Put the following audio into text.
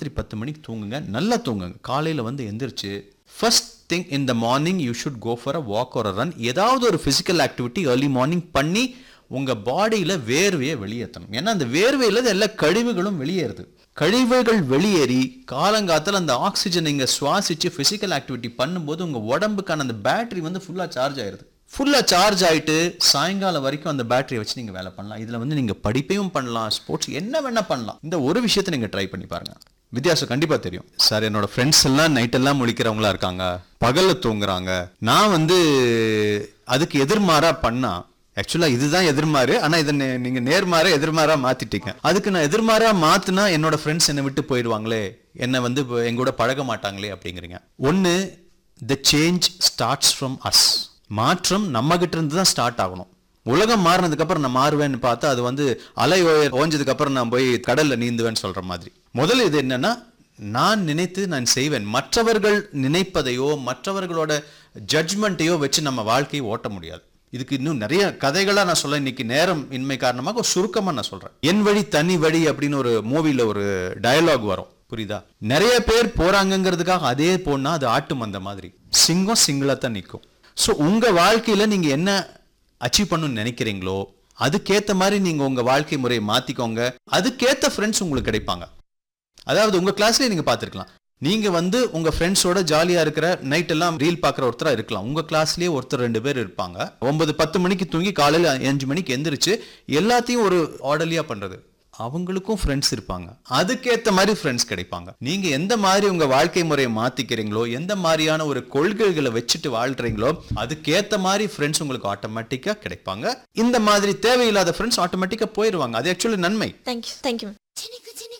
ராத்திரி பத்து மணிக்கு தூங்குங்க நல்லா தூங்குங்க காலையில் வந்து எந்திரிச்சு first thing in the morning you should go for a walk ஒரு ரன் ஏதாவது ஒரு ஃபிசிக்கல் ஆக்டிவிட்டி ஏர்லி மார்னிங் பண்ணி உங்கள் பாடியில் வேர்வையை வெளியேற்றணும் ஏன்னா அந்த வேர்வையில் எல்லா கழிவுகளும் வெளியேறுது கழிவுகள் வெளியேறி காலங்காத்தில் அந்த ஆக்சிஜன் நீங்கள் சுவாசிச்சு ஃபிசிக்கல் ஆக்டிவிட்டி பண்ணும்போது உங்கள் உடம்புக்கான அந்த பேட்டரி வந்து ஃபுல்லாக சார்ஜ் ஆயிருது ஃபுல்லாக சார்ஜ் ஆயிட்டு சாயங்காலம் வரைக்கும் அந்த பேட்டரியை வச்சு நீங்கள் வேலை பண்ணலாம் இதில் வந்து நீங்கள் படிப்பையும் பண்ணலாம் ஸ்போர்ட்ஸ் என்ன வேணால் பண்ணலாம் இந்த ஒரு விஷயத்தை நீங்கள் ட்ரை பண்ணி பாருங்க வித்தியாசம் கண்டிப்பா தெரியும் சார் என்னோட ஃப்ரெண்ட்ஸ் எல்லாம் நைட் எல்லாம் முழிக்கிறவங்களா இருக்காங்க பகல்ல தூங்குறாங்க நான் வந்து அதுக்கு எதிர்மாறா பண்ணா ஆக்சுவலா இதுதான் எதிர்மாறு ஆனா இதை நே- நீங்க நேர்மாற எதிர்மாறா மாத்திட்டீங்க அதுக்கு நான் எதிர்மாறா மாத்துனா என்னோட ஃப்ரெண்ட்ஸ் என்னை விட்டு போயிடுவாங்களே என்னை வந்து இப்போ என் கூட பழக மாட்டாங்களே அப்படிங்கிறீங்க ஒன்னு the change starts from us மாற்றம் நம்ம கிட்ட இருந்து தான் ஸ்டார்ட் ஆகணும் உலகம் மாறினதுக்கு அப்புறம் நான் மாறுவேன்னு பார்த்தா அது வந்து அலை ஓய- ஓஞ்சதுக்கு அப்புறம் நான் போய் கடல்ல நீந்துவேன்னு சொல்ற மாதிரி முதல்ல இது என்னன்னா நான் நினைத்து நான் செய்வேன் மற்றவர்கள் நினைப்பதையோ மற்றவர்களோட ஜட்ஜ்மெண்ட்டையோ வச்சு நம்ம வாழ்க்கையை ஓட்ட முடியாது இதுக்கு இன்னும் நிறைய கதைகளா நான் சொல்ல இன்னைக்கு நேரம் இன்மை காரணமாக ஒரு சுருக்கமா நான் சொல்றேன் என் வழி தனி வழி அப்படின்னு ஒரு மூவில ஒரு டயலாக் வரும் புரியுதா நிறைய பேர் போறாங்கங்கிறதுக்காக அதே போனா அது ஆட்டு மந்த மாதிரி சிங்கம் சிங்கிளா தான் நிற்கும் ஸோ உங்க வாழ்க்கையில நீங்க என்ன அச்சீவ் பண்ணணும்னு நினைக்கிறீங்களோ அதுக்கேத்த மாதிரி நீங்க உங்க வாழ்க்கை முறையை மாத்திக்கோங்க அதுக்கேத்த ஃப்ரெண்ட்ஸ் உங்களுக்கு கிடைப்பாங்க அதாவது உங்க கிளாஸ்லயே நீங்க பார்த்திருக்கலாம் நீங்க வந்து உங்க ஃப்ரெண்ட்ஸோட ஜாலியா இருக்கிற நைட் எல்லாம் ரீல் பார்க்குற ஒருத்தரா இருக்கலாம் உங்க கிளாஸ்லயே ஒருத்தர் ரெண்டு பேர் இருப்பாங்க ஒன்பது பத்து மணிக்கு தூங்கி காலையில அஞ்சு மணிக்கு எந்திரிச்சு எல்லாத்தையும் ஒரு ஆர்டர்லியா பண்றது அவங்களுக்கும் ஃப்ரெண்ட்ஸ் இருப்பாங்க அதுக்கேத்த மாதிரி ஃப்ரெண்ட்ஸ் கிடைப்பாங்க நீங்க எந்த மாதிரி உங்க வாழ்க்கை முறையை மாத்திக்கிறீங்களோ எந்த மாதிரியான ஒரு கொள்கைகளை வச்சுட்டு வாழ்றீங்களோ அதுக்கேத்த மாதிரி ஃப்ரெண்ட்ஸ் உங்களுக்கு ஆட்டோமேட்டிக்கா கிடைப்பாங்க இந்த மாதிரி தேவையில்லாத ஃப்ரெண்ட்ஸ் ஆட்டோமேட்டிக்கா போயிடுவாங்க அது ஆக்சுவலி நன்மை தேங்க்யூ தேங்க்யூ